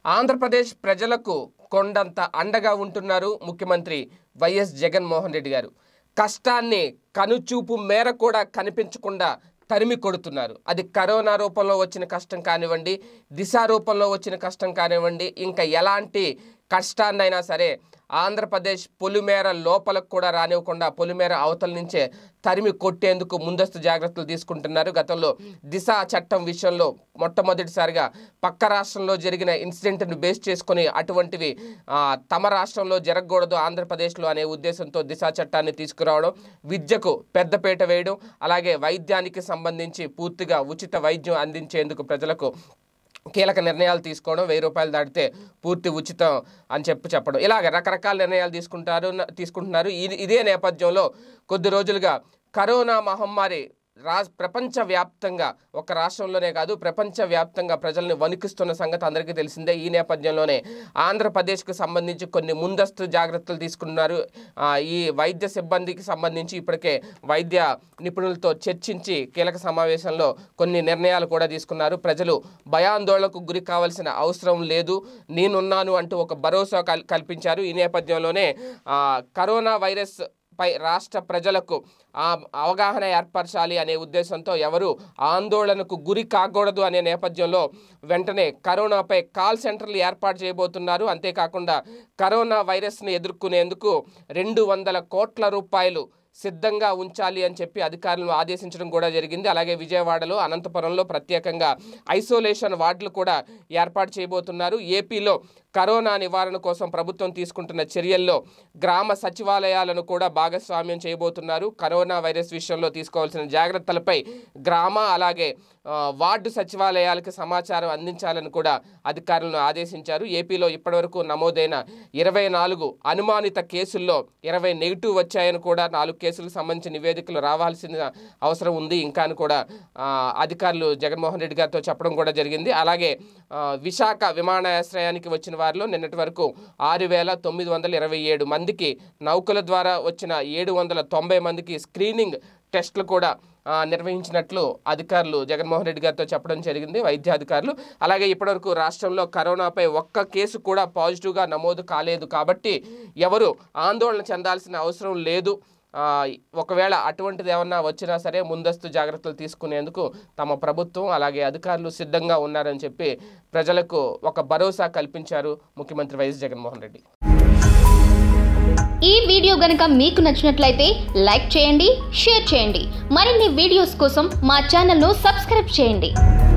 ఆంధ్రప్రదేశ్ ప్రజలకు కొండంత అండగా ఉంటున్నారు ముఖ్యమంత్రి వైఎస్ జగన్మోహన్ రెడ్డి గారు కష్టాన్ని కనుచూపు మేర కూడా కనిపించకుండా తరిమి కొడుతున్నారు అది కరోనా రూపంలో వచ్చిన కష్టం కానివ్వండి దిశ రూపంలో వచ్చిన కష్టం కానివ్వండి ఇంకా ఎలాంటి కష్టాన్నైనా సరే ఆంధ్రప్రదేశ్ పొలిమేర లోపలకు కూడా రానివ్వకుండా పొలిమేర అవతల నుంచే తరిమి కొట్టేందుకు ముందస్తు జాగ్రత్తలు తీసుకుంటున్నారు గతంలో దిశ చట్టం విషయంలో మొట్టమొదటిసారిగా పక్క రాష్ట్రంలో జరిగిన ఇన్సిడెంట్ను బేస్ చేసుకొని అటువంటివి ఆ, తమ రాష్ట్రంలో జరగకూడదు ఆంధ్రప్రదేశ్లో అనే ఉద్దేశంతో దిశ చట్టాన్ని తీసుకురావడం విద్యకు పెద్దపీట వేయడం అలాగే వైద్యానికి సంబంధించి పూర్తిగా ఉచిత వైద్యం అందించేందుకు ప్రజలకు కీలక నిర్ణయాలు తీసుకోవడం వెయ్యి రూపాయలు దాటితే పూర్తి ఉచితం అని చెప్పి చెప్పడం ఇలాగ రకరకాల నిర్ణయాలు తీసుకుంటారు తీసుకుంటున్నారు ఇది ఇదే నేపథ్యంలో కొద్ది రోజులుగా కరోనా మహమ్మారి రా ప్రపంచవ్యాప్తంగా ఒక రాష్ట్రంలోనే కాదు ప్రపంచవ్యాప్తంగా ప్రజల్ని వణికిస్తున్న సంగతి అందరికీ తెలిసిందే ఈ నేపథ్యంలోనే ఆంధ్రప్రదేశ్కు సంబంధించి కొన్ని ముందస్తు జాగ్రత్తలు తీసుకున్నారు ఆ, ఈ వైద్య సిబ్బందికి సంబంధించి ఇప్పటికే వైద్య నిపుణులతో చర్చించి కీలక సమావేశంలో కొన్ని నిర్ణయాలు కూడా తీసుకున్నారు ప్రజలు భయాందోళనకు గురి కావాల్సిన అవసరం లేదు నేనున్నాను అంటూ ఒక భరోసా కల్- కల్పించారు ఈ నేపథ్యంలోనే ఆ, కరోనా వైరస్ పై రాష్ట్ర ప్రజలకు ఆ అవగాహన ఏర్పరచాలి అనే ఉద్దేశంతో ఎవరు ఆందోళనకు గురి కాకూడదు అనే నేపథ్యంలో వెంటనే కరోనాపై కాల్ సెంటర్లు ఏర్పాటు చేయబోతున్నారు అంతేకాకుండా కరోనా వైరస్ని ఎదుర్కొనేందుకు రెండు వందల కోట్ల రూపాయలు సిద్ధంగా ఉంచాలి అని చెప్పి అధికారులను ఆదేశించడం కూడా జరిగింది అలాగే విజయవాడలో అనంతపురంలో ప్రత్యేకంగా ఐసోలేషన్ వార్డులు కూడా ఏర్పాటు చేయబోతున్నారు ఏపీలో కరోనా నివారణ కోసం ప్రభుత్వం తీసుకుంటున్న చర్యల్లో గ్రామ సచివాలయాలను కూడా భాగస్వామ్యం చేయబోతున్నారు కరోనా వైరస్ విషయంలో తీసుకోవాల్సిన జాగ్రత్తలపై గ్రామ అలాగే ఆ, వార్డు సచివాలయాలకు సమాచారం అందించాలని కూడా అధికారులను ఆదేశించారు ఏపీలో ఇప్పటివరకు నమోదైన ఇరవై నాలుగు అనుమానిత కేసుల్లో ఇరవై నెగిటివ్ వచ్చాయని కూడా నాలుగు కేసులకు సంబంధించిన నివేదికలు రావాల్సిన అవసరం ఉంది ఇంకా అని కూడా ఆ, అధికారులు జగన్మోహన్ రెడ్డి గారితో చెప్పడం కూడా జరిగింది అలాగే ఆ, విశాఖ విమానాశ్రయానికి వచ్చిన వారిలో నిన్నటి వరకు ఆరు వేల తొమ్మిది వందల ఇరవై ఏడు మందికి నౌకల ద్వారా వచ్చిన ఏడు వందల తొంభై మందికి స్క్రీనింగ్ టెస్టులు కూడా ఆ, నిర్వహించినట్లు అధికారులు జగన్మోహన్ రెడ్డి గారితో చెప్పడం జరిగింది వైద్యాధికారులు అలాగే ఇప్పటివరకు రాష్ట్రంలో కరోనాపై ఒక్క కేసు కూడా పాజిటివ్గా నమోదు కాలేదు కాబట్టి ఎవరు ఆందోళన చెందాల్సిన అవసరం లేదు ఆ, ఒకవేళ అటువంటిది ఏమన్నా వచ్చినా సరే ముందస్తు జాగ్రత్తలు తీసుకునేందుకు తమ ప్రభుత్వం అలాగే అధికారులు సిద్ధంగా ఉన్నారని చెప్పి ప్రజలకు ఒక భరోసా కల్పించారు ముఖ్యమంత్రి వైఎస్ జగన్మోహన్ రెడ్డి ఈ వీడియో గనక మీకు నచ్చినట్లయితే లైక్ చేయండి షేర్ చేయండి మరిన్ని వీడియోస్ కోసం మా ఛానల్ను సబ్స్క్రైబ్ చేయండి